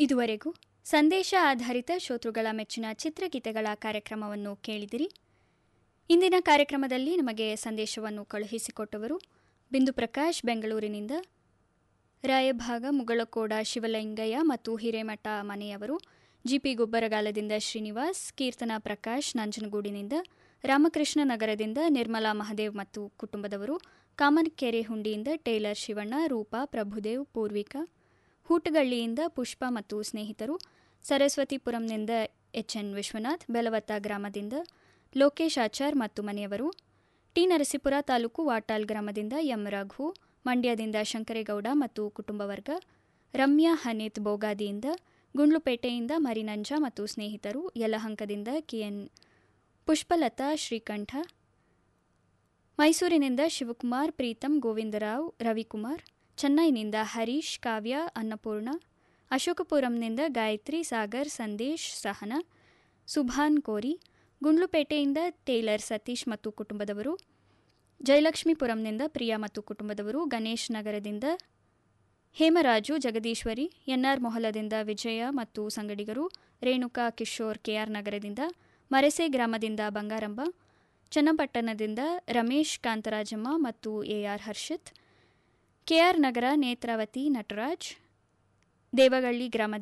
ಇದುವರೆಗೂ ಸಂದೇಶ ಆಧಾರಿತ ಶ್ರೋತೃಗಳ ಮೆಚ್ಚಿನ ಚಿತ್ರಗೀತೆಗಳ ಕಾರ್ಯಕ್ರಮವನ್ನು ಕೇಳಿದಿರಿ ಇಂದಿನ ಕಾರ್ಯಕ್ರಮದಲ್ಲಿ ನಮಗೆ ಸಂದೇಶವನ್ನು ಕಳುಹಿಸಿಕೊಟ್ಟವರು ಬಿಂದು ಪ್ರಕಾಶ್ ಬೆಂಗಳೂರಿನಿಂದ ರಾಯಭಾಗ ಮುಗಳಕೋಡ ಶಿವಲಿಂಗಯ್ಯ ಮತ್ತು ಹಿರೇಮಠ ಮನೆಯವರು ಜಿಪಿ ಗುಬ್ಬರಗಾಲದಿಂದ ಶ್ರೀನಿವಾಸ್ ಕೀರ್ತನಾ ಪ್ರಕಾಶ್ ನಂಜನಗೂಡಿನಿಂದ ರಾಮಕೃಷ್ಣ ನಗರದಿಂದ ನಿರ್ಮಲಾ ಮಹದೇವ್ ಮತ್ತು ಕುಟುಂಬದವರು ಕಾಮನಕೆರೆ ಹುಂಡಿಯಿಂದ ಟೇಲರ್ ಶಿವಣ್ಣ ರೂಪಾ ಪ್ರಭುದೇವ್ ಪೂರ್ವಿಕಾ ಹೂಟಗಳ್ಳಿಯಿಂದ ಪುಷ್ಪ ಮತ್ತು ಸ್ನೇಹಿತರು ಸರಸ್ವತಿಪುರಂನಿಂದ ಎಚ್ಎನ್ ವಿಶ್ವನಾಥ್ ಬೆಲವತ್ತ ಗ್ರಾಮದಿಂದ ಲೋಕೇಶ್ ಆಚಾರ್ ಮತ್ತು ಮನೆಯವರು ಟಿ ನರಸೀಪುರ ತಾಲೂಕು ವಾಟಾಳ್ ಗ್ರಾಮದಿಂದ ಎಂ ರಘು ಮಂಡ್ಯದಿಂದ ಶಂಕರೇಗೌಡ ಮತ್ತು ಕುಟುಂಬ ವರ್ಗ ರಮ್ಯಾ ಹನೀತ್ ಬೋಗಾದಿಯಿಂದ ಗುಂಡ್ಲುಪೇಟೆಯಿಂದ ಮರಿನಂಜ ಮತ್ತು ಸ್ನೇಹಿತರು ಯಲಹಂಕದಿಂದ ಕೆಎನ್ ಪುಷ್ಪಲತಾ ಶ್ರೀಕಂಠ ಮೈಸೂರಿನಿಂದ ಶಿವಕುಮಾರ್ ಪ್ರೀತಂ ಗೋವಿಂದರಾವ್ ರವಿಕುಮಾರ್ ಚೆನ್ನೈನಿಂದ ಹರೀಶ್ ಕಾವ್ಯ ಅನ್ನಪೂರ್ಣ ಅಶೋಕಪುರಂನಿಂದ ಗಾಯತ್ರಿ ಸಾಗರ್ ಸಂದೇಶ್ ಸಹನ ಸುಭಾನ್ ಕೋರಿ ಗುಂಡ್ಲುಪೇಟೆಯಿಂದ ಟೇಲರ್ ಸತೀಶ್ ಮತ್ತು ಕುಟುಂಬದವರು ಜಯಲಕ್ಷ್ಮೀಪುರಂನಿಂದ ಪ್ರಿಯಾ ಮತ್ತು ಕುಟುಂಬದವರು ಗಣೇಶ್ ನಗರದಿಂದ ಹೇಮರಾಜು ಜಗದೀಶ್ವರಿ ಎನ್ಆರ್ ಮೊಹಲದಿಂದ ವಿಜಯ ಮತ್ತು ಸಂಗಡಿಗರು ರೇಣುಕಾ ಕಿಶೋರ್ ಕೆಆರ್ ನಗರದಿಂದ ಮರೆಸೆ ಗ್ರಾಮದಿಂದ ಬಂಗಾರಂಬ ಚನ್ನಪಟ್ಟಣದಿಂದ ರಮೇಶ್ ಕಾಂತರಾಜಮ್ಮ ಮತ್ತು ಎಆರ್ ಹರ್ಷಿತ್ ಕೆಆರ್ ನಗರ ನೇತ್ರಾವತಿ ನಟರಾಜ್ ದೇವಗಳ್ಳಿ ಗ್ರಾಮದಿಂದ